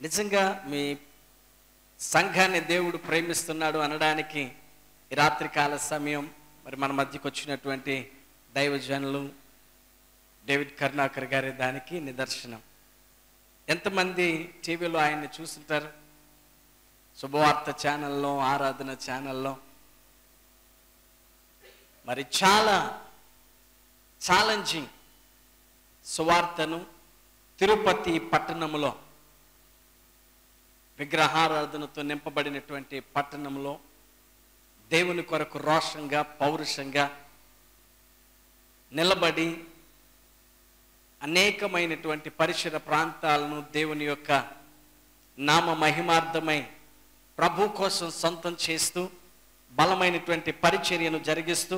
నిజంగా మీ సంఘాన్ని దేవుడు ప్రేమిస్తున్నాడు అనడానికి ఈ రాత్రికాల సమయం మరి మన మధ్యకు వచ్చినటువంటి దైవజనులు డేవిడ్ కరుణాకర్ గారి దానికి నిదర్శనం ఎంతమంది టీవీలో ఆయన్ని చూస్తుంటారు శుభవార్త ఛానల్లో ఆరాధన ఛానల్లో మరి చాలా ఛాలెంజింగ్ సువార్తను తిరుపతి పట్టణంలో విగ్రహారాధనతో నింపబడినటువంటి పట్టణంలో దేవుని కొరకు రోషంగా పౌరుషంగా నిలబడి అనేకమైనటువంటి పరిసర ప్రాంతాలను దేవుని యొక్క నామ మహిమార్థమై ప్రభు కోసం సొంతం చేస్తూ బలమైనటువంటి పరిచర్యను జరిగిస్తూ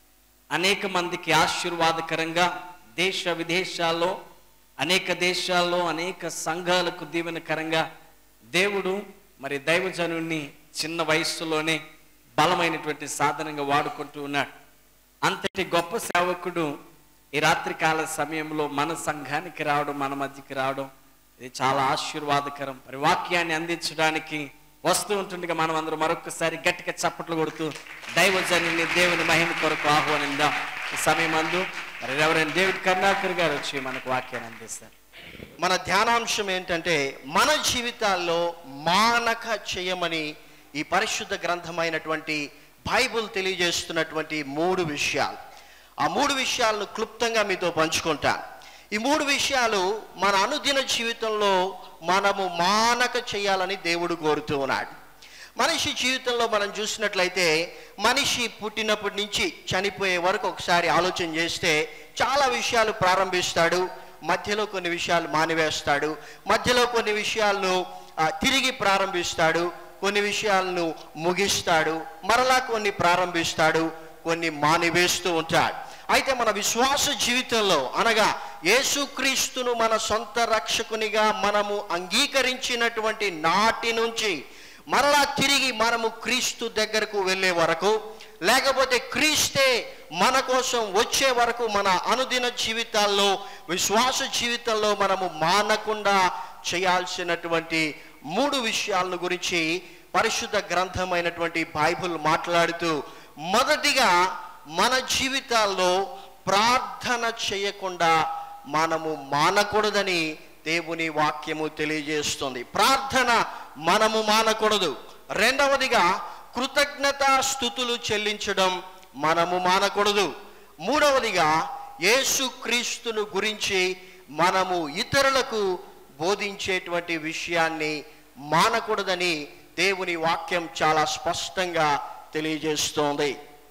అనేక మందికి ఆశీర్వాదకరంగా దేశ విదేశాల్లో అనేక దేశాల్లో అనేక సంఘాలకు దీవెనకరంగా దేవుడు మరి దైవజనుణ్ణి చిన్న వయస్సులోనే బలమైనటువంటి సాధనంగా వాడుకుంటూ ఉన్నాడు అంతటి గొప్ప సేవకుడు ఈ రాత్రికాల సమయంలో మన సంఘానికి రావడం మన మధ్యకి రావడం ఇది చాలా ఆశీర్వాదకరం మరి వాక్యాన్ని అందించడానికి వస్తూ ఉంటుండగా మనం అందరం మరొకసారి గట్టిగా చప్పట్లు కొడుతూ దైవజనుని దేవుని మహిమ కొరకు ఆహ్వానిందాం ఈ సమయం అందు మరి ఎవరైనా డేవిడ్ కరుణాకర్ గారు వచ్చి మనకు వాక్యాన్ని అందిస్తారు మన ధ్యానాంశం ఏంటంటే మన జీవితాల్లో మానక చేయమని ఈ పరిశుద్ధ గ్రంథమైనటువంటి బైబుల్ తెలియజేస్తున్నటువంటి మూడు విషయాలు ఆ మూడు విషయాలను క్లుప్తంగా మీతో పంచుకుంటాను ఈ మూడు విషయాలు మన అనుదిన జీవితంలో మనము మానక చేయాలని దేవుడు కోరుతూ ఉన్నాడు మనిషి జీవితంలో మనం చూసినట్లయితే మనిషి పుట్టినప్పటి నుంచి చనిపోయే వరకు ఒకసారి ఆలోచన చేస్తే చాలా విషయాలు ప్రారంభిస్తాడు మధ్యలో కొన్ని విషయాలు మానివేస్తాడు మధ్యలో కొన్ని విషయాలను ఆ, తిరిగి ప్రారంభిస్తాడు కొన్ని విషయాలను ముగిస్తాడు మరలా కొన్ని ప్రారంభిస్తాడు కొన్ని మానివేస్తూ ఉంటాడు అయితే మన విశ్వాస జీవితంలో అనగా యేసుక్రీస్తును మన సొంత రక్షకునిగా మనము అంగీకరించినటువంటి నాటి నుంచి మరలా తిరిగి మనము క్రీస్తు దగ్గరకు వెళ్ళే వరకు లేకపోతే క్రీస్తే మన కోసం వచ్చే వరకు మన అనుదిన జీవితాల్లో విశ్వాస జీవితంలో మనము మానకుండా చేయాల్సినటువంటి మూడు విషయాలను గురించి పరిశుద్ధ గ్రంథమైనటువంటి బైబిల్ మాట్లాడుతూ మొదటిగా మన జీవితాల్లో ప్రార్థన చేయకుండా మనము మానకూడదని దేవుని వాక్యము తెలియజేస్తుంది ప్రార్థన మనము మానకూడదు రెండవదిగా కృతజ్ఞతా స్థుతులు చెల్లించడం మనము మానకూడదు మూడవదిగా యేసుక్రీస్తును గురించి మనము ఇతరులకు బోధించేటువంటి విషయాన్ని మానకూడదని దేవుని వాక్యం చాలా స్పష్టంగా తెలియజేస్తోంది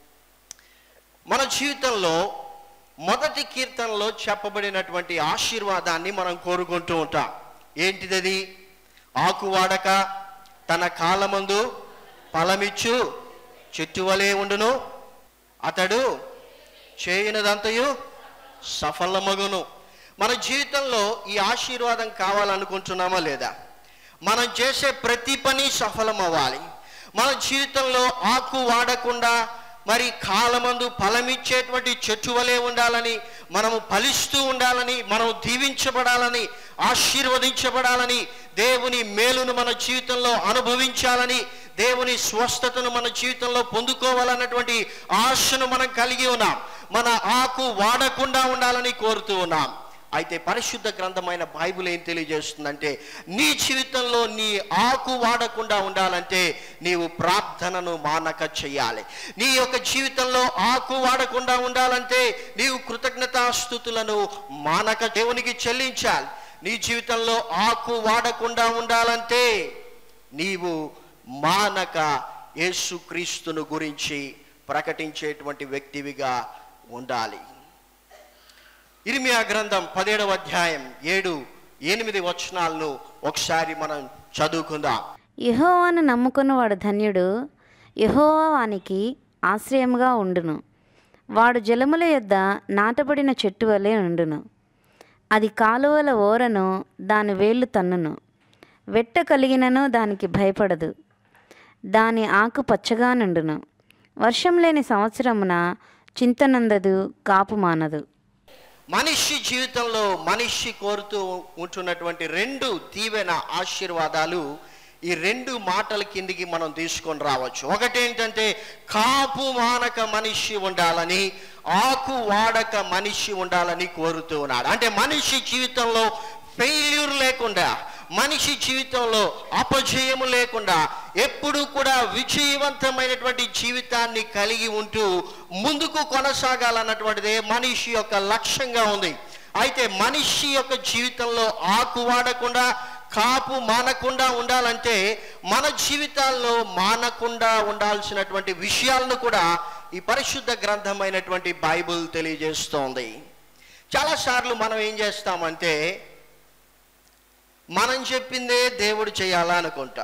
మన జీవితంలో మొదటి కీర్తనలో చెప్పబడినటువంటి ఆశీర్వాదాన్ని మనం కోరుకుంటూ ఉంటాం ఏంటిదది ఆకు వాడక తన కాలమందు ఫలమిచ్చు చెట్టు వలె ఉండును అతడు చేయనదంతయు సఫలమగును మన జీవితంలో ఈ ఆశీర్వాదం కావాలనుకుంటున్నామా లేదా మనం చేసే ప్రతి పని సఫలం అవ్వాలి మన జీవితంలో ఆకు వాడకుండా మరి కాలమందు ఫలమిచ్చేటువంటి చెట్టు వలె ఉండాలని మనము ఫలిస్తూ ఉండాలని మనం దీవించబడాలని ఆశీర్వదించబడాలని దేవుని మేలును మన జీవితంలో అనుభవించాలని దేవుని స్వస్థతను మన జీవితంలో పొందుకోవాలన్నటువంటి ఆశను మనం కలిగి ఉన్నాం మన ఆకు వాడకుండా ఉండాలని కోరుతూ ఉన్నాం అయితే పరిశుద్ధ గ్రంథమైన బైబిల్ ఏం తెలియజేస్తుందంటే నీ జీవితంలో నీ ఆకు వాడకుండా ఉండాలంటే నీవు ప్రార్థనను మానక చేయాలి నీ యొక్క జీవితంలో ఆకు వాడకుండా ఉండాలంటే నీవు కృతజ్ఞతాస్థుతులను మానక దేవునికి చెల్లించాలి నీ జీవితంలో ఆకు వాడకుండా ఉండాలంటే నీవు మానక యేసుక్రీస్తును గురించి ప్రకటించేటువంటి వ్యక్తివిగా ఉండాలి ఇరిమియా గ్రంథం పదిహేడవ అధ్యాయం ఏడు ఎనిమిది వచనాలను ఒకసారి మనం చదువుకుందాం యెహోవాను నమ్ముకుని వాడు ధన్యుడు యెహోవా వానికి ఆశ్రయముగా ఉండును వాడు జలముల యొద్ద నాటబడిన చెట్టు వలె ఉండును అది కాలువల ఓరను దాని వేళ్ళు తన్నును వెట్ట కలిగినను దానికి భయపడదు దాని ఆకు పచ్చగా నుండును వర్షం లేని సంవత్సరమున చింతనందదు కాపు మానదు మనిషి జీవితంలో మనిషి కోరుతూ ఉంటున్నటువంటి రెండు దీవెన ఆశీర్వాదాలు ఈ రెండు మాటల కిందికి మనం తీసుకొని రావచ్చు ఒకటేంటంటే కాపు మానక మనిషి ఉండాలని ఆకు వాడక మనిషి ఉండాలని కోరుతూ ఉన్నాడు అంటే మనిషి జీవితంలో ఫెయిల్యూర్ లేకుండా మనిషి జీవితంలో అపజయము లేకుండా ఎప్పుడూ కూడా విజయవంతమైనటువంటి జీవితాన్ని కలిగి ఉంటూ ముందుకు కొనసాగాలన్నటువంటిదే మనిషి యొక్క లక్ష్యంగా ఉంది అయితే మనిషి యొక్క జీవితంలో ఆకు వాడకుండా కాపు మానకుండా ఉండాలంటే మన జీవితాల్లో మానకుండా ఉండాల్సినటువంటి విషయాలను కూడా ఈ పరిశుద్ధ గ్రంథమైనటువంటి బైబుల్ తెలియజేస్తోంది చాలాసార్లు మనం ఏం చేస్తామంటే మనం చెప్పిందే దేవుడు చేయాలా అనుకుంటాం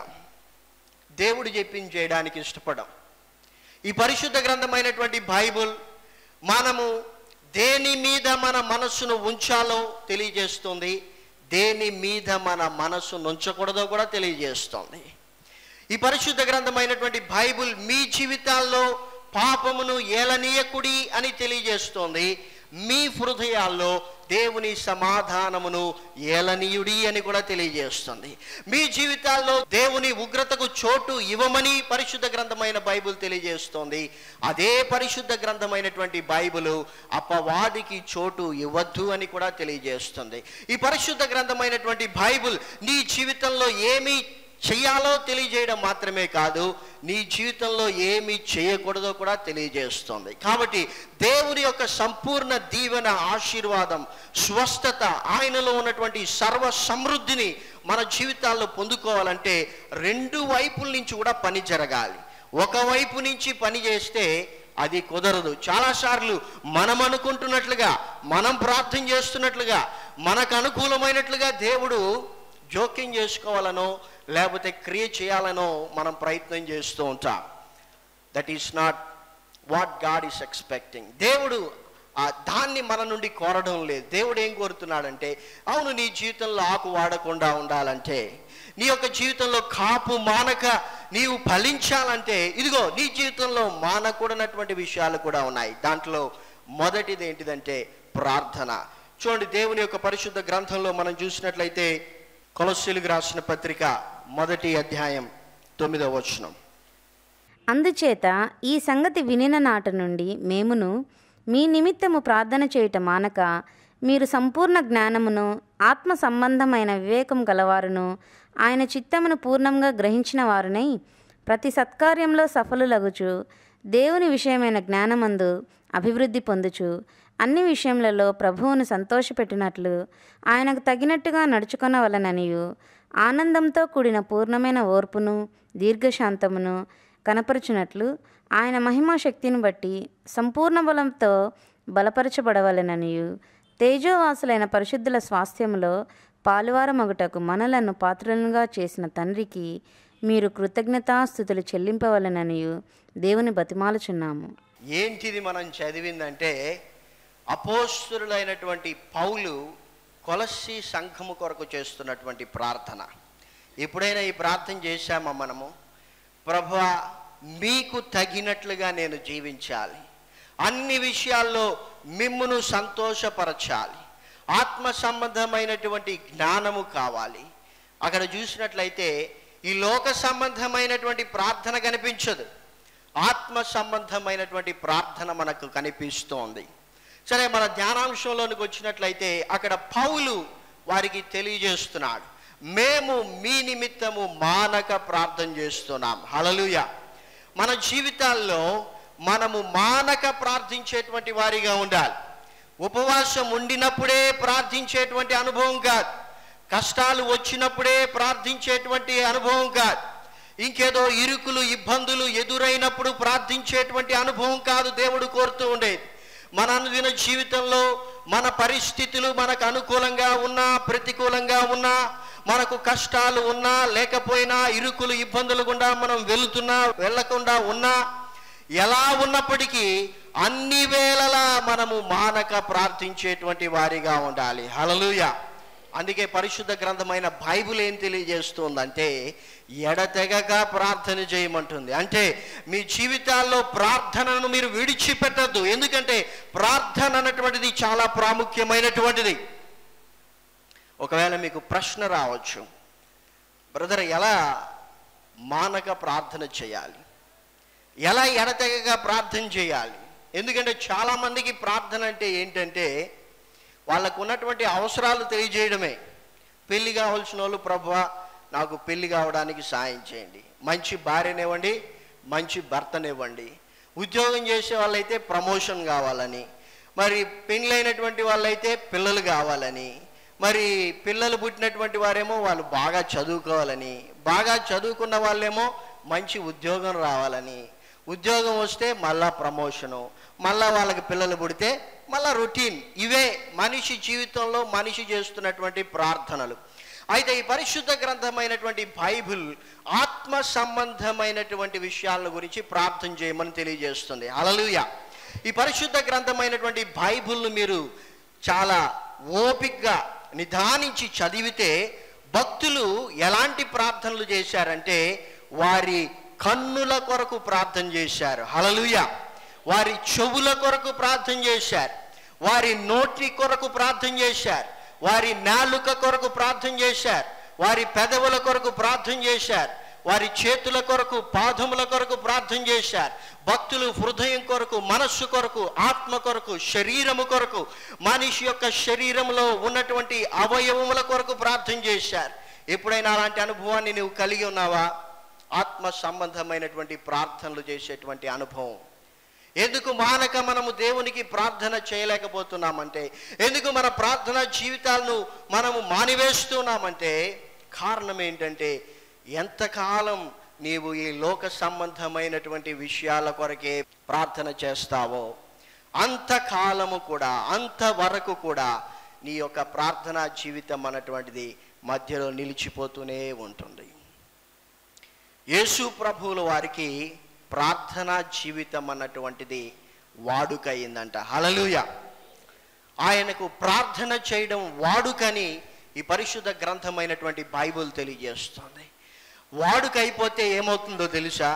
దేవుడు చెప్పింది చేయడానికి ఇష్టపడం ఈ పరిశుద్ధ గ్రంథమైనటువంటి బైబుల్ మనము దేని మీద మన మనస్సును ఉంచాలో తెలియజేస్తుంది దేని మీద మన మనస్సు ఉంచకూడదో కూడా తెలియజేస్తుంది ఈ పరిశుద్ధ గ్రంథమైనటువంటి బైబుల్ మీ జీవితాల్లో పాపమును ఏలనీయకుడి అని తెలియజేస్తోంది మీ హృదయాల్లో దేవుని సమాధానమును ఏలనీయుడి అని కూడా తెలియజేస్తుంది మీ జీవితాల్లో దేవుని ఉగ్రతకు చోటు ఇవ్వమని పరిశుద్ధ గ్రంథమైన బైబుల్ తెలియజేస్తోంది అదే పరిశుద్ధ గ్రంథమైనటువంటి బైబుల్ అపవాదికి చోటు ఇవ్వద్దు అని కూడా తెలియజేస్తుంది ఈ పరిశుద్ధ గ్రంథమైనటువంటి బైబుల్ నీ జీవితంలో ఏమీ చెయ్యాలో తెలియజేయడం మాత్రమే కాదు నీ జీవితంలో ఏమి చేయకూడదో కూడా తెలియజేస్తుంది కాబట్టి దేవుని యొక్క సంపూర్ణ దీవెన ఆశీర్వాదం స్వస్థత ఆయనలో ఉన్నటువంటి సర్వ సమృద్ధిని మన జీవితాల్లో పొందుకోవాలంటే రెండు వైపుల నుంచి కూడా పని జరగాలి ఒకవైపు నుంచి పని చేస్తే అది కుదరదు చాలాసార్లు మనం అనుకుంటున్నట్లుగా మనం ప్రార్థన చేస్తున్నట్లుగా మనకు అనుకూలమైనట్లుగా దేవుడు జోక్యం చేసుకోవాలనో లేకపోతే క్రియ చేయాలనో మనం ప్రయత్నం చేస్తూ ఉంటాం that is not what God is expecting దేవుడు ఆ దాన్ని మన నుండి కోరడం లేదు దేవుడు ఏం కోరుతున్నాడంటే అవును నీ జీవితంలో ఆకు వాడకుండా ఉండాలంటే నీ యొక్క జీవితంలో కాపు మానక నీవు ఫలించాలంటే ఇదిగో నీ జీవితంలో మానకూడనటువంటి విషయాలు కూడా ఉన్నాయి దాంట్లో మొదటిది ఏంటిదంటే ప్రార్థన చూడండి దేవుని యొక్క పరిశుద్ధ గ్రంథంలో మనం చూసినట్లయితే కొలస్సీలకు రాసిన పత్రిక మొదటి అధ్యాయం తొమ్మిదవ వచనం అందుచేత ఈ సంగతి వినిన నాట నుండి మేమును మీ నిమిత్తము ప్రార్థన చేయుట మానక మీరు సంపూర్ణ జ్ఞానమును ఆత్మ సంబంధమైన వివేకం గలవారును ఆయన చిత్తమును పూర్ణంగా గ్రహించిన వారునై ప్రతి సత్కార్యంలో సఫలులగుచు దేవుని విషయమైన జ్ఞానమందు అభివృద్ధి పొందుచు అన్ని విషయములలో ప్రభువును సంతోషపెట్టినట్లు ఆయనకు తగినట్టుగా నడుచుకొనవలననియు ఆనందంతో కూడిన పూర్ణమైన ఓర్పును దీర్ఘశాంతమును కనపరుచునట్లు ఆయన మహిమా శక్తిని బట్టి సంపూర్ణ బలంతో బలపరచబడవలెననియు తేజోవాసులైన పరిశుద్ధుల స్వాస్థ్యములో పాలువారమగుటకు మనలను పాత్రలుగా చేసిన తండ్రికి మీరు కృతజ్ఞతాస్థుతులు చెల్లింపవలెననియు దేవుని బతిమాలుచున్నాము ఏంటిది మనం చదివిందంటే అపోస్తులైనటువంటి పౌలు కొలసి సంఘము కొరకు చేస్తున్నటువంటి ప్రార్థన ఎప్పుడైనా ఈ ప్రార్థన చేశామా మనము ప్రభా మీకు తగినట్లుగా నేను జీవించాలి అన్ని విషయాల్లో మిమ్మును సంతోషపరచాలి ఆత్మ సంబంధమైనటువంటి జ్ఞానము కావాలి అక్కడ చూసినట్లయితే ఈ లోక సంబంధమైనటువంటి ప్రార్థన కనిపించదు ఆత్మ సంబంధమైనటువంటి ప్రార్థన మనకు కనిపిస్తోంది సరే మన ధ్యానాంశంలోనికి వచ్చినట్లయితే అక్కడ పౌలు వారికి తెలియజేస్తున్నాడు మేము మీ నిమిత్తము మానక ప్రార్థన చేస్తున్నాం హలలుయ మన జీవితాల్లో మనము మానక ప్రార్థించేటువంటి వారిగా ఉండాలి ఉపవాసం ఉండినప్పుడే ప్రార్థించేటువంటి అనుభవం కాదు కష్టాలు వచ్చినప్పుడే ప్రార్థించేటువంటి అనుభవం కాదు ఇంకేదో ఇరుకులు ఇబ్బందులు ఎదురైనప్పుడు ప్రార్థించేటువంటి అనుభవం కాదు దేవుడు కోరుతూ ఉండేది మన అనుదిన జీవితంలో మన పరిస్థితులు మనకు అనుకూలంగా ఉన్నా ప్రతికూలంగా ఉన్నా మనకు కష్టాలు ఉన్నా లేకపోయినా ఇరుకులు ఇబ్బందులు గుండా మనం వెళుతున్నా వెళ్ళకుండా ఉన్నా ఎలా ఉన్నప్పటికీ అన్ని వేళలా మనము మానక ప్రార్థించేటువంటి వారిగా ఉండాలి హలలుయ అందుకే పరిశుద్ధ గ్రంథమైన బైబిల్ ఏం తెలియజేస్తుందంటే ఎడతెగక ప్రార్థన చేయమంటుంది అంటే మీ జీవితాల్లో ప్రార్థనను మీరు విడిచిపెట్టద్దు ఎందుకంటే ప్రార్థన అన్నటువంటిది చాలా ప్రాముఖ్యమైనటువంటిది ఒకవేళ మీకు ప్రశ్న రావచ్చు బ్రదర్ ఎలా మానక ప్రార్థన చేయాలి ఎలా ఎడతెగక ప్రార్థన చేయాలి ఎందుకంటే చాలామందికి ప్రార్థన అంటే ఏంటంటే వాళ్ళకు ఉన్నటువంటి అవసరాలు తెలియజేయడమే పెళ్లి కావాల్సిన వాళ్ళు ప్రభా నాకు పెళ్లి కావడానికి సాయం చేయండి మంచి భార్యనివ్వండి మంచి భర్తనివ్వండి ఉద్యోగం చేసే వాళ్ళైతే ప్రమోషన్ కావాలని మరి పెళ్ళైనటువంటి వాళ్ళైతే పిల్లలు కావాలని మరి పిల్లలు పుట్టినటువంటి వారేమో వాళ్ళు బాగా చదువుకోవాలని బాగా చదువుకున్న వాళ్ళేమో మంచి ఉద్యోగం రావాలని ఉద్యోగం వస్తే మళ్ళా ప్రమోషను మళ్ళా వాళ్ళకి పిల్లలు పుడితే మళ్ళా రొటీన్ ఇవే మనిషి జీవితంలో మనిషి చేస్తున్నటువంటి ప్రార్థనలు అయితే ఈ పరిశుద్ధ గ్రంథమైనటువంటి బైబిల్ ఆత్మ సంబంధమైనటువంటి విషయాల గురించి ప్రార్థన చేయమని తెలియజేస్తుంది అలలుయ ఈ పరిశుద్ధ గ్రంథమైనటువంటి బైబిల్ను మీరు చాలా ఓపిక్గా నిదానించి చదివితే భక్తులు ఎలాంటి ప్రార్థనలు చేశారంటే వారి కన్నుల కొరకు ప్రార్థన చేశారు హలలుయ వారి చెవుల కొరకు ప్రార్థన చేశారు వారి నోటి కొరకు ప్రార్థన చేశారు వారి నాలుక కొరకు ప్రార్థన చేశారు వారి పెదవుల కొరకు ప్రార్థన చేశారు వారి చేతుల కొరకు పాదముల కొరకు ప్రార్థన చేశారు భక్తులు హృదయం కొరకు మనస్సు కొరకు ఆత్మ కొరకు శరీరము కొరకు మనిషి యొక్క శరీరంలో ఉన్నటువంటి అవయవముల కొరకు ప్రార్థన చేశారు ఎప్పుడైనా అలాంటి అనుభవాన్ని నువ్వు కలిగి ఉన్నావా ఆత్మ సంబంధమైనటువంటి ప్రార్థనలు చేసేటువంటి అనుభవం ఎందుకు మానక మనము దేవునికి ప్రార్థన చేయలేకపోతున్నామంటే ఎందుకు మన ప్రార్థన జీవితాలను మనము మానివేస్తున్నామంటే కారణం ఏంటంటే ఎంతకాలం నీవు ఈ లోక సంబంధమైనటువంటి విషయాల కొరకే ప్రార్థన చేస్తావో అంతకాలము కూడా అంతవరకు కూడా నీ యొక్క ప్రార్థనా జీవితం అన్నటువంటిది మధ్యలో నిలిచిపోతూనే ఉంటుంది యేసు ప్రభువుల వారికి ప్రార్థనా జీవితం అన్నటువంటిది వాడుకయిందంట హలలుయ ఆయనకు ప్రార్థన చేయడం వాడుకని ఈ పరిశుద్ధ గ్రంథమైనటువంటి బైబుల్ తెలియజేస్తుంది వాడుక అయిపోతే ఏమవుతుందో తెలుసా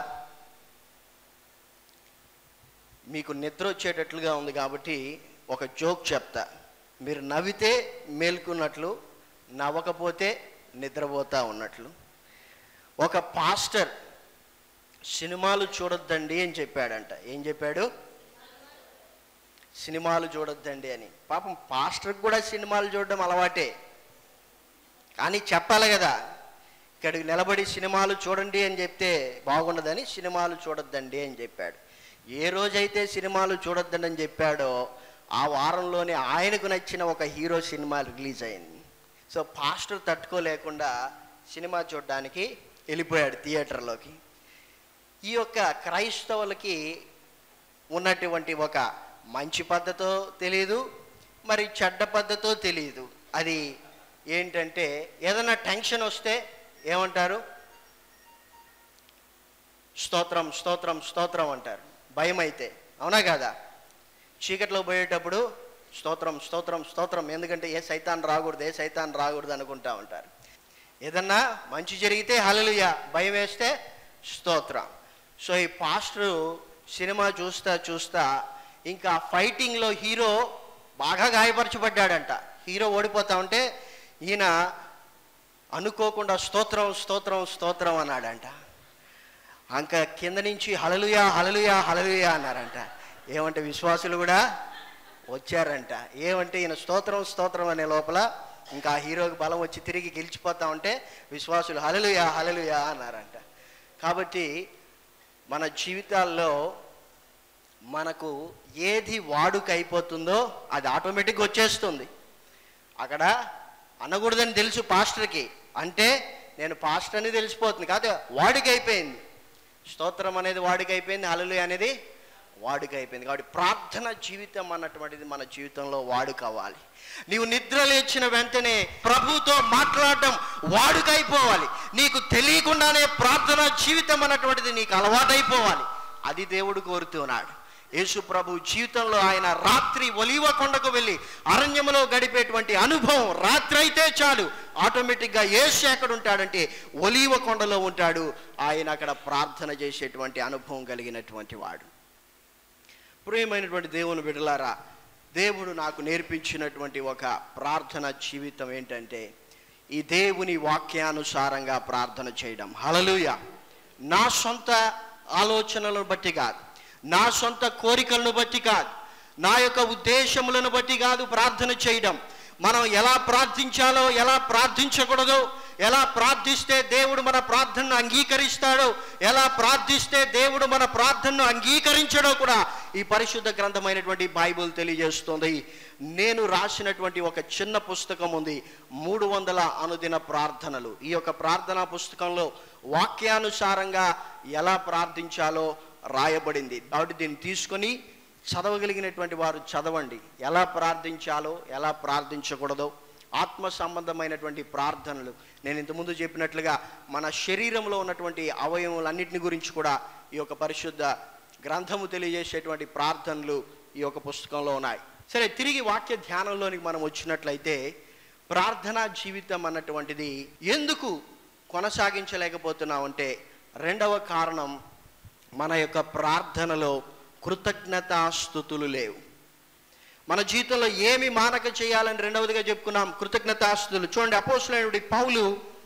మీకు నిద్ర వచ్చేటట్లుగా ఉంది కాబట్టి ఒక జోక్ చెప్తా మీరు నవ్వితే మేల్కున్నట్లు నవ్వకపోతే నిద్రపోతా ఉన్నట్లు ఒక పాస్టర్ సినిమాలు చూడొద్దండి అని చెప్పాడంట ఏం చెప్పాడు సినిమాలు చూడొద్దండి అని పాపం పాస్టర్కి కూడా సినిమాలు చూడడం అలవాటే కానీ చెప్పాలి కదా ఇక్కడికి నిలబడి సినిమాలు చూడండి అని చెప్తే బాగుండదని సినిమాలు చూడొద్దండి అని చెప్పాడు ఏ రోజైతే సినిమాలు చూడొద్దండి అని చెప్పాడో ఆ వారంలోనే ఆయనకు నచ్చిన ఒక హీరో సినిమా రిలీజ్ అయింది సో పాస్టర్ తట్టుకోలేకుండా సినిమా చూడడానికి వెళ్ళిపోయాడు థియేటర్లోకి ఈ యొక్క క్రైస్తవులకి ఉన్నటువంటి ఒక మంచి పద్ధతో తెలియదు మరి చెడ్డ పద్ధతో తెలియదు అది ఏంటంటే ఏదైనా టెన్షన్ వస్తే ఏమంటారు స్తోత్రం స్తోత్రం స్తోత్రం అంటారు భయం అయితే అవునా కాదా చీకట్లో పోయేటప్పుడు స్తోత్రం స్తోత్రం స్తోత్రం ఎందుకంటే ఏ సైతాన్ రాకూడదు ఏ సైతాన్ రాకూడదు అనుకుంటా ఉంటారు ఏదన్నా మంచి జరిగితే హలలుయ భయం వేస్తే స్తోత్రం సో ఈ పాస్టరు సినిమా చూస్తా చూస్తా ఇంకా ఫైటింగ్లో హీరో బాగా గాయపరచబడ్డాడంట హీరో ఓడిపోతా ఉంటే ఈయన అనుకోకుండా స్తోత్రం స్తోత్రం స్తోత్రం అన్నాడంట ఇంకా కింద నుంచి హలలుయా హలలుయా హలలుయా అన్నారంట ఏమంటే విశ్వాసులు కూడా వచ్చారంట ఏమంటే ఈయన స్తోత్రం స్తోత్రం అనే లోపల ఇంకా ఆ హీరోకి బలం వచ్చి తిరిగి గెలిచిపోతా ఉంటే విశ్వాసులు హలలుయా హలలుయా అన్నారంట కాబట్టి మన జీవితాల్లో మనకు ఏది వాడుక అయిపోతుందో అది ఆటోమేటిక్గా వచ్చేస్తుంది అక్కడ అనకూడదని తెలుసు పాస్టర్కి అంటే నేను పాస్టర్ అని తెలిసిపోతుంది కాదు వాడికి అయిపోయింది స్తోత్రం అనేది వాడికి అయిపోయింది హలలు అనేది వాడుక అయిపోయింది కాబట్టి ప్రార్థన జీవితం అన్నటువంటిది మన జీవితంలో వాడు కావాలి నీవు నిద్ర లేచిన వెంటనే ప్రభుతో మాట్లాడడం వాడుకైపోవాలి నీకు తెలియకుండానే ప్రార్థన జీవితం అన్నటువంటిది నీకు అలవాటైపోవాలి అది దేవుడు కోరుతున్నాడు యేసు ప్రభు జీవితంలో ఆయన రాత్రి ఒలివ కొండకు వెళ్ళి అరణ్యములో గడిపేటువంటి అనుభవం రాత్రి అయితే చాలు ఆటోమేటిక్గా యేసు ఎక్కడ ఉంటాడంటే ఒలివ కొండలో ఉంటాడు ఆయన అక్కడ ప్రార్థన చేసేటువంటి అనుభవం కలిగినటువంటి వాడు ప్రియమైనటువంటి దేవుని బిడలారా దేవుడు నాకు నేర్పించినటువంటి ఒక ప్రార్థన జీవితం ఏంటంటే ఈ దేవుని వాక్యానుసారంగా ప్రార్థన చేయడం హలలుయ నా సొంత ఆలోచనలను బట్టి కాదు నా సొంత కోరికలను బట్టి కాదు నా యొక్క ఉద్దేశములను బట్టి కాదు ప్రార్థన చేయడం మనం ఎలా ప్రార్థించాలో ఎలా ప్రార్థించకూడదో ఎలా ప్రార్థిస్తే దేవుడు మన ప్రార్థనను అంగీకరిస్తాడో ఎలా ప్రార్థిస్తే దేవుడు మన ప్రార్థనను అంగీకరించడో కూడా ఈ పరిశుద్ధ గ్రంథమైనటువంటి బైబుల్ తెలియజేస్తుంది నేను రాసినటువంటి ఒక చిన్న పుస్తకం ఉంది మూడు వందల అనుదిన ప్రార్థనలు ఈ యొక్క ప్రార్థనా పుస్తకంలో వాక్యానుసారంగా ఎలా ప్రార్థించాలో రాయబడింది కాబట్టి దీన్ని తీసుకొని చదవగలిగినటువంటి వారు చదవండి ఎలా ప్రార్థించాలో ఎలా ప్రార్థించకూడదో ఆత్మ సంబంధమైనటువంటి ప్రార్థనలు నేను ఇంతకుముందు చెప్పినట్లుగా మన శరీరంలో ఉన్నటువంటి అవయవములన్నింటిని గురించి కూడా ఈ యొక్క పరిశుద్ధ గ్రంథము తెలియజేసేటువంటి ప్రార్థనలు ఈ యొక్క పుస్తకంలో ఉన్నాయి సరే తిరిగి వాక్య ధ్యానంలోనికి మనం వచ్చినట్లయితే ప్రార్థనా జీవితం అన్నటువంటిది ఎందుకు కొనసాగించలేకపోతున్నామంటే రెండవ కారణం మన యొక్క ప్రార్థనలో కృతజ్ఞతాస్థుతులు లేవు మన జీవితంలో ఏమి మానక చేయాలని రెండవదిగా చెప్పుకున్నాం కృతజ్ఞతాస్తులు చూడండి అపోసులైనటువంటి పౌలు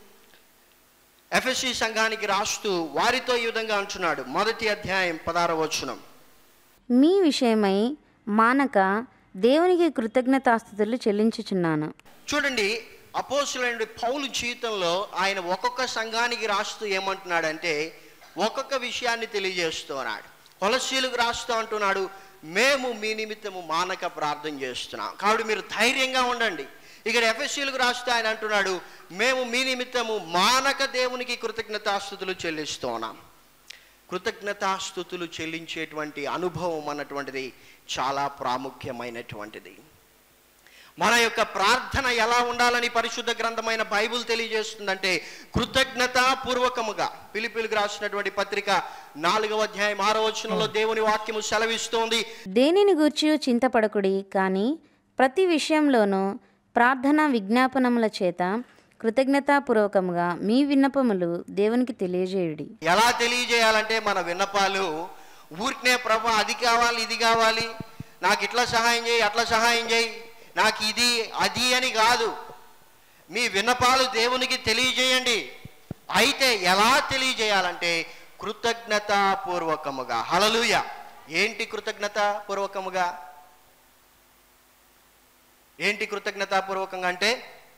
ఎఫ్ఎస్సి సంఘానికి రాస్తూ వారితో ఈ విధంగా అంటున్నాడు మొదటి అధ్యాయం పదార వచనం మీ విషయమై మానక దేవునికి కృతజ్ఞతాస్థుతులు చెల్లించుచున్నాను చూడండి అపోసులైన పౌలు జీవితంలో ఆయన ఒక్కొక్క సంఘానికి రాస్తూ ఏమంటున్నాడంటే ఒక్కొక్క విషయాన్ని తెలియజేస్తున్నాడు కొలసీలకు రాస్తూ అంటున్నాడు మేము మీ నిమిత్తము మానక ప్రార్థన చేస్తున్నాం కాబట్టి మీరు ధైర్యంగా ఉండండి ఇక్కడ ఎఫ్ఎస్సీలకు రాస్తూ ఆయన అంటున్నాడు మేము మీ నిమిత్తము మానక దేవునికి కృతజ్ఞతాస్థుతులు చెల్లిస్తున్నాం కృతజ్ఞతాస్థుతులు చెల్లించేటువంటి అనుభవం అన్నటువంటిది చాలా ప్రాముఖ్యమైనటువంటిది మన యొక్క ప్రార్థన ఎలా ఉండాలని పరిశుద్ధ గ్రంథమైన బైబుల్ తెలియజేస్తుందంటే కృతజ్ఞతాపూర్వకముగా పిలిపిలికి రాసినటువంటి పత్రిక నాలుగవ అధ్యాయం ఆరో వచనంలో దేవుని వాక్యము సెలవిస్తోంది దేనిని గూర్చి చింతపడకుడి కానీ ప్రతి విషయంలోనూ ప్రార్థన విజ్ఞాపనముల చేత కృతజ్ఞతాపూర్వకముగా మీ విన్నపములు దేవునికి తెలియజేయుడి ఎలా తెలియజేయాలంటే మన విన్నపాలు ఊరికనే ప్రభు అది కావాలి ఇది కావాలి నాకు ఇట్లా సహాయం చేయి అట్లా సహాయం చేయి నాకు ఇది అది అని కాదు మీ విన్నపాలు దేవునికి తెలియజేయండి అయితే ఎలా తెలియజేయాలంటే కృతజ్ఞతాపూర్వకముగా హలలుయ ఏంటి కృతజ్ఞతాపూర్వకముగా ఏంటి కృతజ్ఞతాపూర్వకంగా అంటే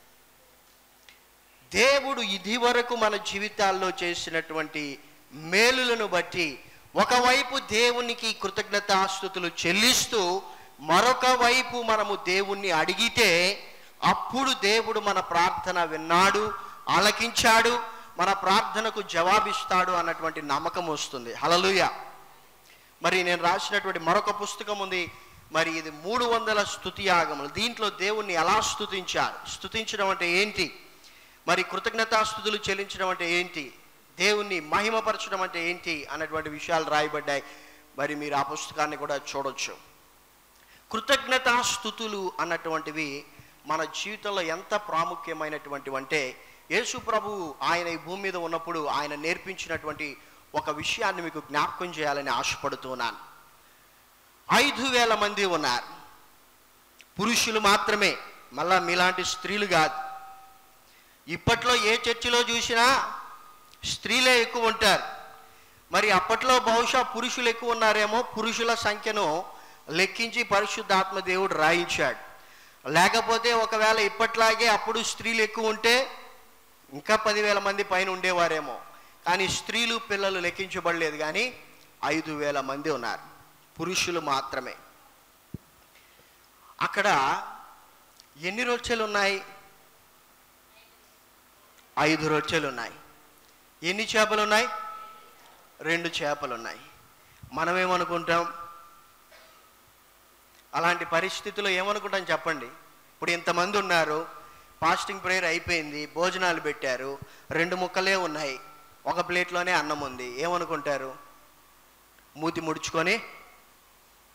దేవుడు ఇది వరకు మన జీవితాల్లో చేసినటువంటి మేలులను బట్టి ఒకవైపు దేవునికి కృతజ్ఞతాస్థుతులు చెల్లిస్తూ మరొక వైపు మనము దేవుణ్ణి అడిగితే అప్పుడు దేవుడు మన ప్రార్థన విన్నాడు ఆలకించాడు మన ప్రార్థనకు జవాబిస్తాడు అన్నటువంటి నమ్మకం వస్తుంది హలలుయ మరి నేను రాసినటువంటి మరొక పుస్తకం ఉంది మరి ఇది మూడు వందల స్థుతి యాగములు దీంట్లో దేవుణ్ణి ఎలా స్థుతించారు స్థుతించడం అంటే ఏంటి మరి కృతజ్ఞతాస్థుతులు చెల్లించడం అంటే ఏంటి దేవుణ్ణి మహిమపరచడం అంటే ఏంటి అన్నటువంటి విషయాలు రాయబడ్డాయి మరి మీరు ఆ పుస్తకాన్ని కూడా చూడొచ్చు కృతజ్ఞతాస్థుతులు అన్నటువంటివి మన జీవితంలో ఎంత ప్రాముఖ్యమైనటువంటివి అంటే యేసు ప్రభు ఆయన ఈ భూమి మీద ఉన్నప్పుడు ఆయన నేర్పించినటువంటి ఒక విషయాన్ని మీకు జ్ఞాపకం చేయాలని ఆశపడుతున్నాను ఐదు వేల మంది ఉన్నారు పురుషులు మాత్రమే మళ్ళా మీలాంటి స్త్రీలు కాదు ఇప్పట్లో ఏ చర్చిలో చూసినా స్త్రీలే ఎక్కువ ఉంటారు మరి అప్పట్లో బహుశా పురుషులు ఎక్కువ ఉన్నారేమో పురుషుల సంఖ్యను లెక్కించి పరిశుద్ధాత్మ దేవుడు రాయించాడు లేకపోతే ఒకవేళ ఇప్పట్లాగే అప్పుడు స్త్రీలు ఎక్కువ ఉంటే ఇంకా పదివేల మంది పైన ఉండేవారేమో కానీ స్త్రీలు పిల్లలు లెక్కించబడలేదు కానీ ఐదు వేల మంది ఉన్నారు పురుషులు మాత్రమే అక్కడ ఎన్ని రొచ్చెలు ఉన్నాయి ఐదు రొచ్చెలు ఉన్నాయి ఎన్ని చేపలు ఉన్నాయి రెండు చేపలు ఉన్నాయి మనం ఏమనుకుంటాం అలాంటి పరిస్థితుల్లో ఏమనుకుంటాం చెప్పండి ఇప్పుడు ఇంతమంది ఉన్నారు ఫాస్టింగ్ ప్రేయర్ అయిపోయింది భోజనాలు పెట్టారు రెండు ముక్కలే ఉన్నాయి ఒక ప్లేట్లోనే అన్నం ఉంది ఏమనుకుంటారు మూతి ముడుచుకొని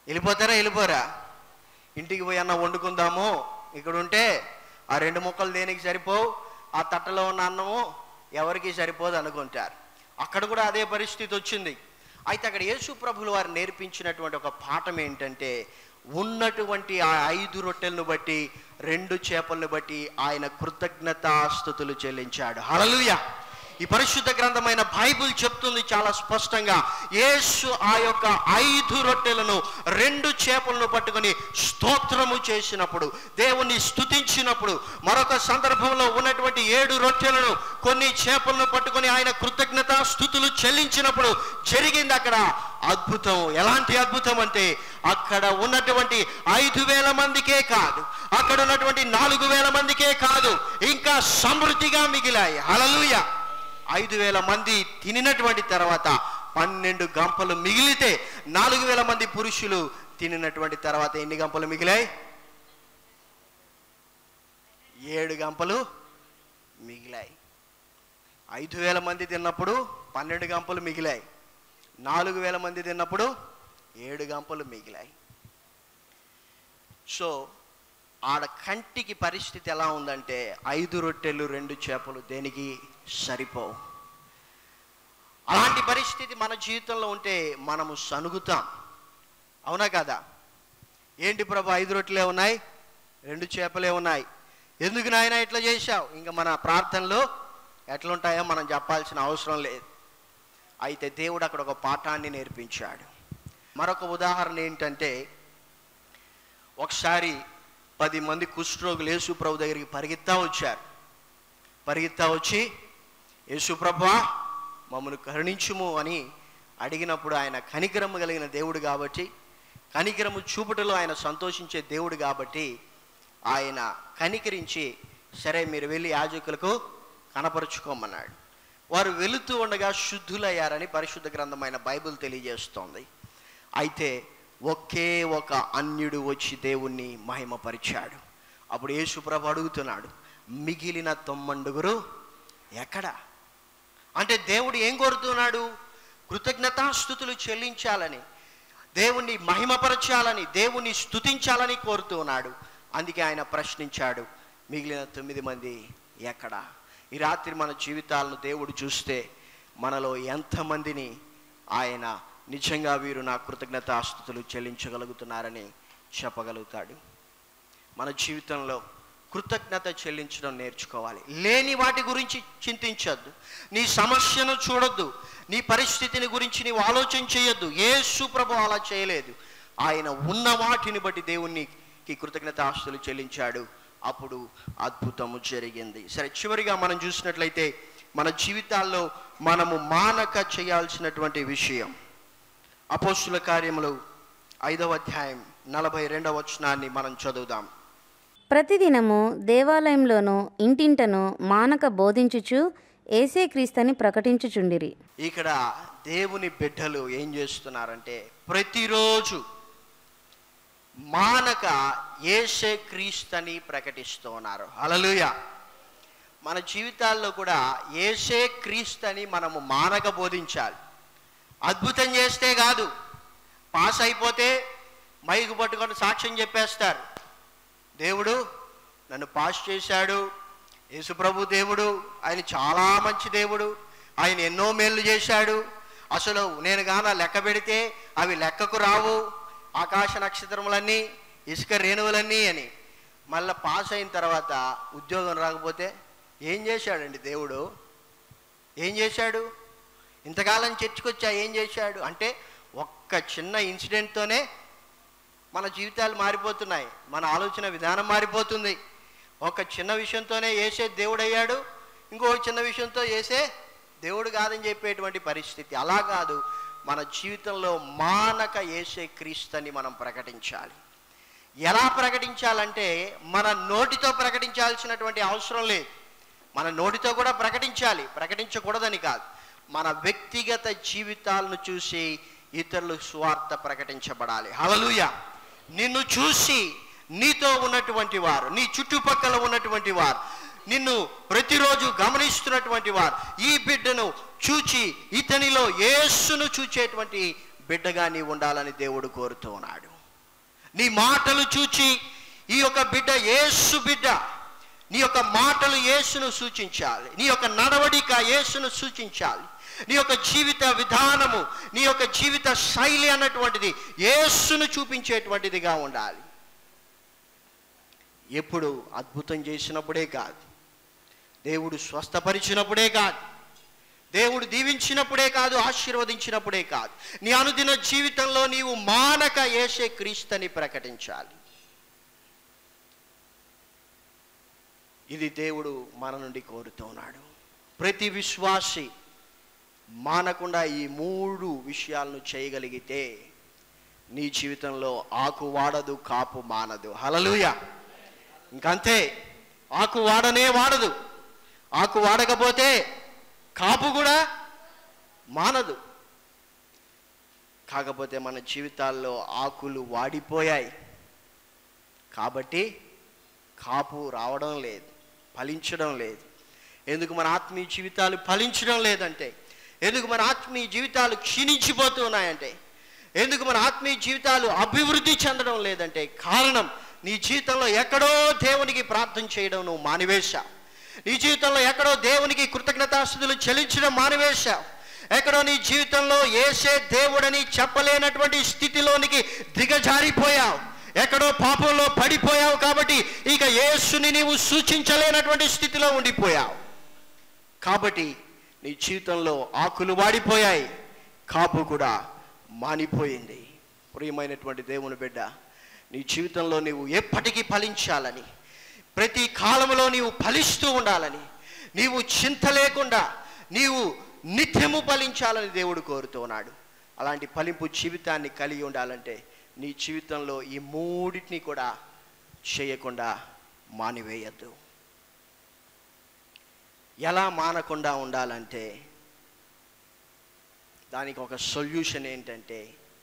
వెళ్ళిపోతారా వెళ్ళిపోరా ఇంటికి పోయి అన్న వండుకుందాము ఇక్కడ ఉంటే ఆ రెండు ముక్కలు దేనికి సరిపోవు ఆ తట్టలో ఉన్న అన్నము ఎవరికి సరిపోదు అనుకుంటారు అక్కడ కూడా అదే పరిస్థితి వచ్చింది అయితే అక్కడ యేసు ప్రభులు వారు నేర్పించినటువంటి ఒక పాఠం ఏంటంటే ఉన్నటువంటి ఆ ఐదు రొట్టెలను బట్టి రెండు చేపలను బట్టి ఆయన కృతజ్ఞతాస్థుతులు చెల్లించాడు హల్లెలూయా ఈ పరిశుద్ధ గ్రంథమైన బైబిల్ చెప్తుంది చాలా స్పష్టంగా యేసు ఆ యొక్క ఐదు రొట్టెలను రెండు చేపలను పట్టుకొని స్తోత్రము చేసినప్పుడు దేవుణ్ణి స్తుతించినప్పుడు మరొక సందర్భంలో ఉన్నటువంటి ఏడు రొట్టెలను కొన్ని చేపలను పట్టుకొని ఆయన కృతజ్ఞత స్థుతులు చెల్లించినప్పుడు జరిగింది అక్కడ అద్భుతం ఎలాంటి అద్భుతం అంటే అక్కడ ఉన్నటువంటి ఐదు వేల మందికే కాదు అక్కడ ఉన్నటువంటి నాలుగు వేల మందికే కాదు ఇంకా సమృద్ధిగా మిగిలాయి హల్లెలూయా ఐదు వేల మంది తినినటువంటి తర్వాత పన్నెండు గంపలు మిగిలితే నాలుగు వేల మంది పురుషులు తినినటువంటి తర్వాత ఎన్ని గంపలు మిగిలాయి ఏడు గంపలు మిగిలాయి ఐదు వేల మంది తిన్నప్పుడు పన్నెండు గంపలు మిగిలాయి నాలుగు వేల మంది తిన్నప్పుడు ఏడు గంపలు మిగిలాయి సో ఆడ కంటికి పరిస్థితి ఎలా ఉందంటే ఐదు రొట్టెలు రెండు చేపలు దేనికి సరిపోవు అలాంటి పరిస్థితి మన జీవితంలో ఉంటే మనము సనుగుతాం అవునా కదా ఏంటి ప్రభు ఐదు రొట్టెలే ఉన్నాయి రెండు చేపలే ఉన్నాయి ఎందుకు నాయన ఇట్లా చేశావు ఇంకా మన ప్రార్థనలో ఎట్లుంటాయో మనం చెప్పాల్సిన అవసరం లేదు అయితే దేవుడు అక్కడ ఒక పాఠాన్ని నేర్పించాడు మరొక ఉదాహరణ ఏంటంటే ఒకసారి పది మంది కుష్ఠరోగులు యేసు ప్రభు దగ్గరికి పరిగెత్తా వచ్చారు పరిగెత్తా వచ్చి యేసు ప్రభా మమ్మల్ని కరుణించుము అని అడిగినప్పుడు ఆయన కనికరము కలిగిన దేవుడు కాబట్టి కనికరము చూపుటలో ఆయన సంతోషించే దేవుడు కాబట్టి ఆయన కనికరించి సరే మీరు వెళ్ళి యాజకులకు కనపరుచుకోమన్నాడు వారు వెళుతూ ఉండగా శుద్ధులయ్యారని పరిశుద్ధ గ్రంథమైన బైబిల్ తెలియజేస్తోంది అయితే ఒకే ఒక అన్యుడు వచ్చి దేవుణ్ణి మహిమపరిచాడు అప్పుడు యేసుప్రభు అడుగుతున్నాడు మిగిలిన తొమ్మండుగురు ఎక్కడ అంటే దేవుడు ఏం కోరుతున్నాడు కృతజ్ఞతాస్థుతులు చెల్లించాలని దేవుణ్ణి మహిమపరచాలని దేవుణ్ణి స్తుతించాలని కోరుతున్నాడు అందుకే ఆయన ప్రశ్నించాడు మిగిలిన తొమ్మిది మంది ఎక్కడ ఈ రాత్రి మన జీవితాలను దేవుడు చూస్తే మనలో ఎంతమందిని ఆయన నిజంగా వీరు నా కృతజ్ఞతాస్థుతులు చెల్లించగలుగుతున్నారని చెప్పగలుగుతాడు మన జీవితంలో కృతజ్ఞత చెల్లించడం నేర్చుకోవాలి లేని వాటి గురించి చింతించొద్దు నీ సమస్యను చూడొద్దు నీ పరిస్థితిని గురించి నీవు ఆలోచన చేయొద్దు యేసు ప్రభు అలా చేయలేదు ఆయన ఉన్న వాటిని బట్టి దేవునికి కృతజ్ఞత ఆస్తులు చెల్లించాడు అప్పుడు అద్భుతము జరిగింది సరే చివరిగా మనం చూసినట్లయితే మన జీవితాల్లో మనము మానక చేయాల్సినటువంటి విషయం అపోస్తుల కార్యములు ఐదవ అధ్యాయం నలభై రెండవ వచనాన్ని మనం చదువుదాం ప్రతిదినము దేవాలయంలోనూ ఇంటింటను మానక బోధించుచు ఏసే క్రీస్తని ప్రకటించుచుండిరి ఇక్కడ దేవుని బిడ్డలు ఏం చేస్తున్నారంటే ప్రతిరోజు మానక ఏసే క్రీస్తని ప్రకటిస్తూ ఉన్నారు హలలుయ మన జీవితాల్లో కూడా ఏసే క్రీస్తని మనము మానక బోధించాలి అద్భుతం చేస్తే కాదు పాస్ అయిపోతే మైకు పట్టుకొని సాక్ష్యం చెప్పేస్తారు దేవుడు నన్ను పాస్ చేశాడు యేసుప్రభు దేవుడు ఆయన చాలా మంచి దేవుడు ఆయన ఎన్నో మేళ్ళు చేశాడు అసలు నేను గాన లెక్క పెడితే అవి లెక్కకు రావు ఆకాశ నక్షత్రములన్నీ ఇసుక రేణువులన్నీ అని మళ్ళీ పాస్ అయిన తర్వాత ఉద్యోగం రాకపోతే ఏం చేశాడండి దేవుడు ఏం చేశాడు ఇంతకాలం చర్చకొచ్చా ఏం చేశాడు అంటే ఒక్క చిన్న ఇన్సిడెంట్తోనే మన జీవితాలు మారిపోతున్నాయి మన ఆలోచన విధానం మారిపోతుంది ఒక చిన్న విషయంతోనే ఏసే దేవుడు అయ్యాడు ఇంకో చిన్న విషయంతో ఏసే దేవుడు కాదని చెప్పేటువంటి పరిస్థితి అలా కాదు మన జీవితంలో మానక ఏసే క్రీస్తుని మనం ప్రకటించాలి ఎలా ప్రకటించాలంటే మన నోటితో ప్రకటించాల్సినటువంటి అవసరం లేదు మన నోటితో కూడా ప్రకటించాలి ప్రకటించకూడదని కాదు మన వ్యక్తిగత జీవితాలను చూసి ఇతరులు స్వార్థ ప్రకటించబడాలి హలలుయ నిన్ను చూసి నీతో ఉన్నటువంటి వారు నీ చుట్టుపక్కల ఉన్నటువంటి వారు నిన్ను ప్రతిరోజు గమనిస్తున్నటువంటి వారు ఈ బిడ్డను చూచి ఇతనిలో యేసును చూచేటువంటి బిడ్డగా నీ ఉండాలని దేవుడు కోరుతూ ఉన్నాడు నీ మాటలు చూచి ఈ యొక్క బిడ్డ యేసు బిడ్డ నీ యొక్క మాటలు యేసును సూచించాలి నీ యొక్క నడవడిక యేసును సూచించాలి నీ యొక్క జీవిత విధానము నీ యొక్క జీవిత శైలి అన్నటువంటిది యేసును చూపించేటువంటిదిగా ఉండాలి ఎప్పుడు అద్భుతం చేసినప్పుడే కాదు దేవుడు స్వస్థపరిచినప్పుడే కాదు దేవుడు దీవించినప్పుడే కాదు ఆశీర్వదించినప్పుడే కాదు నీ అనుదిన జీవితంలో నీవు మానక ఏసే క్రీస్తుని ప్రకటించాలి ఇది దేవుడు మన నుండి కోరుతున్నాడు ప్రతి విశ్వాసి మానకుండా ఈ మూడు విషయాలను చేయగలిగితే నీ జీవితంలో ఆకు వాడదు కాపు మానదు హలలుయ ఇంకంతే ఆకు వాడనే వాడదు ఆకు వాడకపోతే కాపు కూడా మానదు కాకపోతే మన జీవితాల్లో ఆకులు వాడిపోయాయి కాబట్టి కాపు రావడం లేదు ఫలించడం లేదు ఎందుకు మన ఆత్మీయ జీవితాలు ఫలించడం లేదంటే ఎందుకు మన ఆత్మీయ జీవితాలు క్షీణించిపోతున్నాయంటే ఎందుకు మన ఆత్మీయ జీవితాలు అభివృద్ధి చెందడం లేదంటే కారణం నీ జీవితంలో ఎక్కడో దేవునికి ప్రార్థన చేయడం నువ్వు మానివేశావు నీ జీవితంలో ఎక్కడో దేవునికి కృతజ్ఞతాస్థుతులు చెల్లించడం మానివేశావు ఎక్కడో నీ జీవితంలో ఏసే దేవుడని చెప్పలేనటువంటి స్థితిలోనికి దిగజారిపోయావు ఎక్కడో పాపంలో పడిపోయావు కాబట్టి ఇక యేసుని నీవు సూచించలేనటువంటి స్థితిలో ఉండిపోయావు కాబట్టి నీ జీవితంలో ఆకులు వాడిపోయాయి కాపు కూడా మానిపోయింది ప్రియమైనటువంటి దేవుని బిడ్డ నీ జీవితంలో నీవు ఎప్పటికీ ఫలించాలని ప్రతి కాలంలో నీవు ఫలిస్తూ ఉండాలని నీవు చింత లేకుండా నీవు నిత్యము ఫలించాలని దేవుడు కోరుతున్నాడు అలాంటి ఫలింపు జీవితాన్ని కలిగి ఉండాలంటే నీ జీవితంలో ఈ మూడింటిని కూడా చేయకుండా మానివేయద్దు ఎలా మానకుండా ఉండాలంటే దానికి ఒక సొల్యూషన్ ఏంటంటే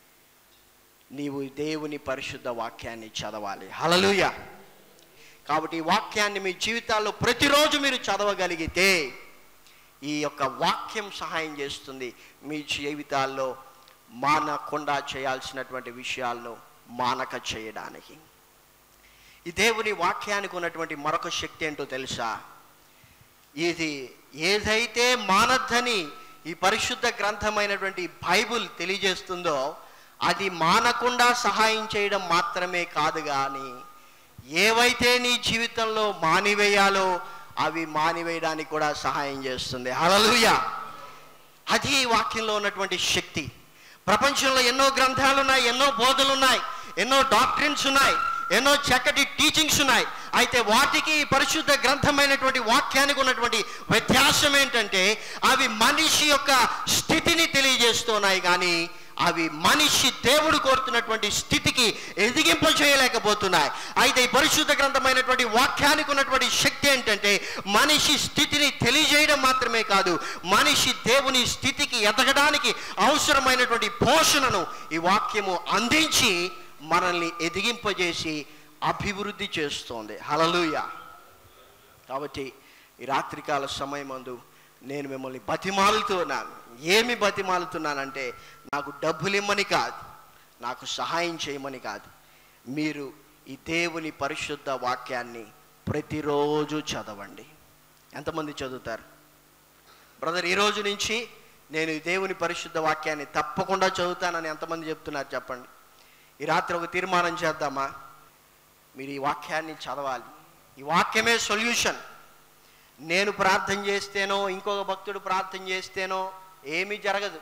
నీవు దేవుని పరిశుద్ధ వాక్యాన్ని చదవాలి హలలుయ కాబట్టి ఈ వాక్యాన్ని మీ జీవితాల్లో ప్రతిరోజు మీరు చదవగలిగితే ఈ యొక్క వాక్యం సహాయం చేస్తుంది మీ జీవితాల్లో మానకుండా చేయాల్సినటువంటి విషయాల్లో మానక చేయడానికి ఈ దేవుని వాక్యానికి ఉన్నటువంటి మరొక శక్తి ఏంటో తెలుసా ఇది ఏదైతే మానద్దని ఈ పరిశుద్ధ గ్రంథమైనటువంటి బైబుల్ తెలియజేస్తుందో అది మానకుండా సహాయం చేయడం మాత్రమే కాదు కానీ ఏవైతే నీ జీవితంలో మానివేయాలో అవి మానివేయడానికి కూడా సహాయం చేస్తుంది హలలుయ అది ఈ వాక్యంలో ఉన్నటువంటి శక్తి ప్రపంచంలో ఎన్నో గ్రంథాలు ఉన్నాయి ఎన్నో బోధలు ఉన్నాయి ఎన్నో డాక్టరీన్స్ ఉన్నాయి ఎన్నో చక్కటి టీచింగ్స్ ఉన్నాయి అయితే వాటికి ఈ పరిశుద్ధ గ్రంథమైనటువంటి వాక్యానికి ఉన్నటువంటి వ్యత్యాసం ఏంటంటే అవి మనిషి యొక్క స్థితిని తెలియజేస్తున్నాయి కానీ అవి మనిషి దేవుడు కోరుతున్నటువంటి స్థితికి ఎదిగింప చేయలేకపోతున్నాయి అయితే ఈ పరిశుద్ధ గ్రంథమైనటువంటి వాక్యానికి ఉన్నటువంటి శక్తి ఏంటంటే మనిషి స్థితిని తెలియజేయడం మాత్రమే కాదు మనిషి దేవుని స్థితికి ఎదగడానికి అవసరమైనటువంటి పోషణను ఈ వాక్యము అందించి మనల్ని ఎదిగింపజేసి అభివృద్ధి చేస్తోంది హలలుయ కాబట్టి ఈ రాత్రికాల సమయమందు నేను మిమ్మల్ని బతిమాలుతున్నాను ఏమి బతిమాలుతున్నానంటే నాకు డబ్బులు ఇమ్మని కాదు నాకు సహాయం చేయమని కాదు మీరు ఈ దేవుని పరిశుద్ధ వాక్యాన్ని ప్రతిరోజు చదవండి ఎంతమంది చదువుతారు బ్రదర్ ఈ రోజు నుంచి నేను ఈ దేవుని పరిశుద్ధ వాక్యాన్ని తప్పకుండా చదువుతానని ఎంతమంది చెప్తున్నారు చెప్పండి ఈ రాత్రి ఒక తీర్మానం చేద్దామా మీరు ఈ వాక్యాన్ని చదవాలి ఈ వాక్యమే సొల్యూషన్ నేను ప్రార్థన చేస్తేనో ఇంకొక భక్తుడు ప్రార్థన చేస్తేనో ఏమీ జరగదు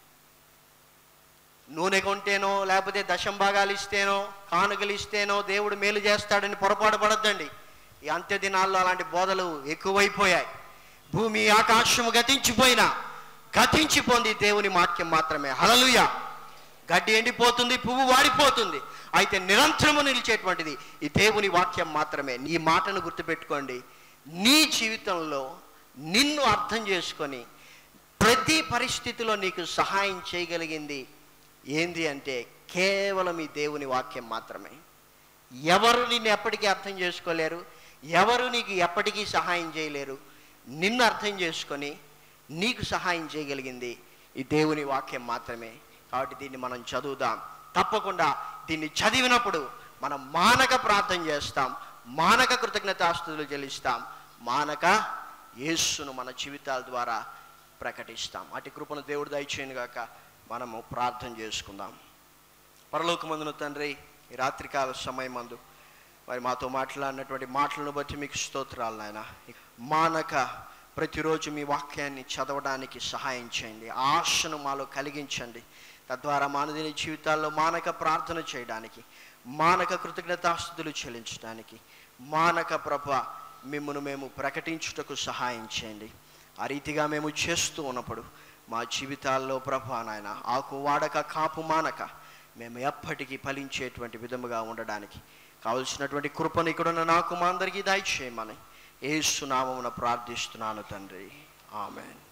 నూనె కొంటేనో లేకపోతే దశం భాగాలు ఇస్తేనో కానుకలు ఇస్తేనో దేవుడు మేలు చేస్తాడని పొరపాటు పడద్దండి ఈ అంత్య దినాల్లో అలాంటి బోధలు ఎక్కువైపోయాయి భూమి ఆకాశము గతించిపోయినా గతించిపోంది దేవుని వాక్యం మాత్రమే హలలుయ గడ్డి ఎండిపోతుంది పువ్వు వాడిపోతుంది అయితే నిరంతరము నిలిచేటువంటిది ఈ దేవుని వాక్యం మాత్రమే ఈ మాటను గుర్తుపెట్టుకోండి నీ జీవితంలో నిన్ను అర్థం చేసుకొని ప్రతి పరిస్థితిలో నీకు సహాయం చేయగలిగింది ఏంది అంటే కేవలం ఈ దేవుని వాక్యం మాత్రమే ఎవరు నిన్ను ఎప్పటికీ అర్థం చేసుకోలేరు ఎవరు నీకు ఎప్పటికీ సహాయం చేయలేరు నిన్ను అర్థం చేసుకొని నీకు సహాయం చేయగలిగింది ఈ దేవుని వాక్యం మాత్రమే కాబట్టి దీన్ని మనం చదువుదాం తప్పకుండా దీన్ని చదివినప్పుడు మనం మానక ప్రార్థన చేస్తాం మానక కృతజ్ఞతాస్తుతులు చెల్లిస్తాం మానక యేసును మన జీవితాల ద్వారా ప్రకటిస్తాం అటు కృపను దేవుడు దయచేయను గాక మనము ప్రార్థన చేసుకుందాం పరలోకమందున తండ్రి ఈ రాత్రికాల సమయం మందు మరి మాతో మాట్లాడినటువంటి మాటలను బట్టి మీకు స్తోత్రాలు నాయన మానక ప్రతిరోజు మీ వాక్యాన్ని చదవడానికి సహాయం చేయండి ఆశను మాలో కలిగించండి తద్వారా మానవుని జీవితాల్లో మానక ప్రార్థన చేయడానికి మానక కృతజ్ఞతాస్తుతులు చెల్లించడానికి మానక ప్రభ మిమ్మను మేము ప్రకటించుటకు సహాయం చేయండి ఆ రీతిగా మేము చేస్తూ ఉన్నప్పుడు మా జీవితాల్లో ప్రభా నాయన ఆకు వాడక కాపు మానక మేము ఎప్పటికీ ఫలించేటువంటి విధముగా ఉండడానికి కావలసినటువంటి కృపను ఇక్కడున్న నాకు మా అందరికీ దయచేయమని ఏసునామమున ప్రార్థిస్తున్నాను తండ్రి ఆమెన్